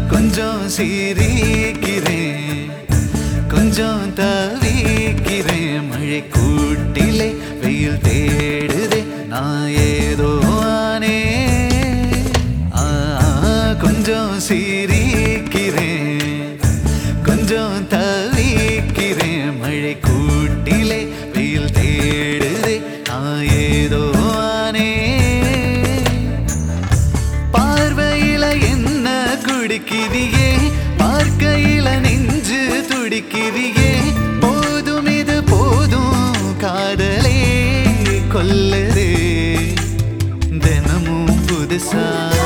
கொஞ்சம் சிரிக்கிறேன் கொஞ்சம் தவிக்கிறேன் மழை கூட்டிலே வெயில் தேடுதே நான் ஏதோ ஆனே ஆ, கொஞ்சம் சிரிக்கிறேன் கொஞ்சம் தவிக்கிறேன் மழை கூட்டிலே வெயில் தேடுதே நான் ஏதோ ஆனே பார்வையில என்ன குடிக்கிறியே பார்க்கையில நெஞ்சு துடிக்கிறியே போதும் இது போதும் காதலே கொல்லுதே தினமும் புதுசா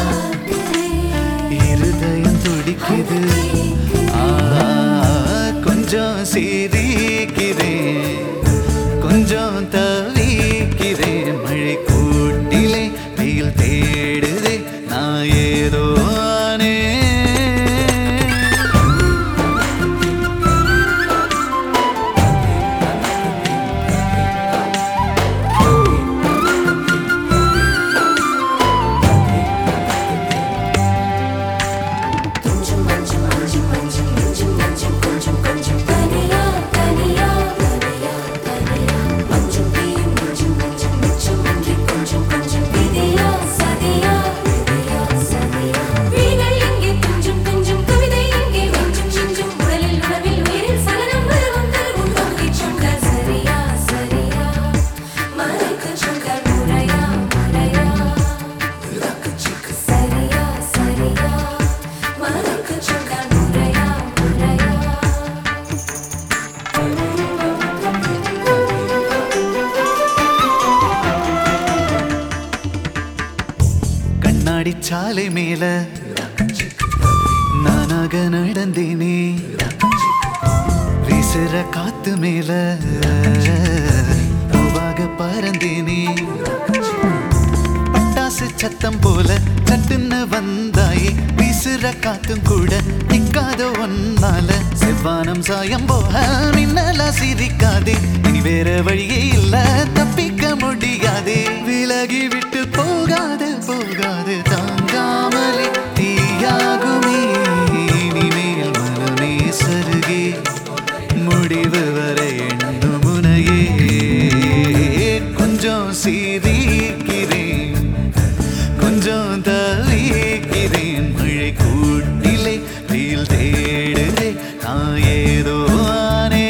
இருதயம் துடிக்குது ஆ, கொஞ்சம் சிரிக்கிறேன் கொஞ்சம் தவிக்கிறேன் மழை கூட்டிலே வெயில் தேடுதே நான் ஏதோ ஆனே கொஞ்சம் கொஞ்சம் கொஞ்சம் கொஞ்சம் கொஞ்சம் கொஞ்சம் கொஞ்சம் கொஞ்சம் தனியா தனியா தனியா தனியா கொஞ்சம் தீயும் கொஞ்சம் கொஞ்சம் மிச்சம் இங்கே கொஞ்சம் கொஞ்சம் விதியா சதியா விதியா சதியா வீணல் எங்கே கொஞ்சம் கொஞ்சம் கவிதை எங்கே கொஞ்சம் கொஞ்சம் உடலில் உணவில் உயிரில் சலனம் வருவம் தருவும் பங்கை சொன்னால் சரியா சரியா மறைக்கு சொன்னால் முறையா முறையா சரியா சரியா மறைக்கு சொன்னால் முறையா முறையா கண்ணாடி சாலை மேல நானாக நடந்தேனே வீசுற காத்து மேல பூவாக பறந்தேனே பட்டாசு சத்தம் போல சட்டுன்னு வந்தாயே வீசுற காத்தும் கூட நிக்காத ஒன்னால செவ்வானம் சாயம் போக மின்னலா சிரிக்காதே இனி வேற வழியே இல்ல தப்பிக்க முடியாதே விலகி விட்டு போகாது போகாது தாங்காமலே தீயாகுமே இனிமேல் மனமே சருகே முடிவு வரை எண்ணு முனையே கொஞ்சம் சிரிக்கிறேன் கொஞ்சம் தவிக்கிறேன் மழை கூட்டிலே வெயில் தேடுதே நான் ஏதோ ஆனே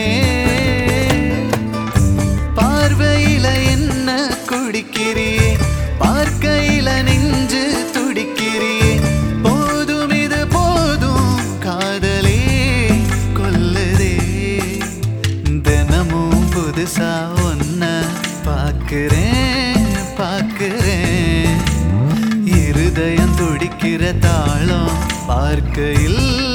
பார்வையில என்ன குடிக்கிறியே பார்க்கையில நெஞ்சு துடிக்கிறியே போதும் இது போதும் காதலே கொல்லுதே தினமும் புதுசா ஒன்ன பார்க்கிறேன் பார்க்கிறேன் இருதயம் துடிக்கிற தாளம் பார்க்கையில்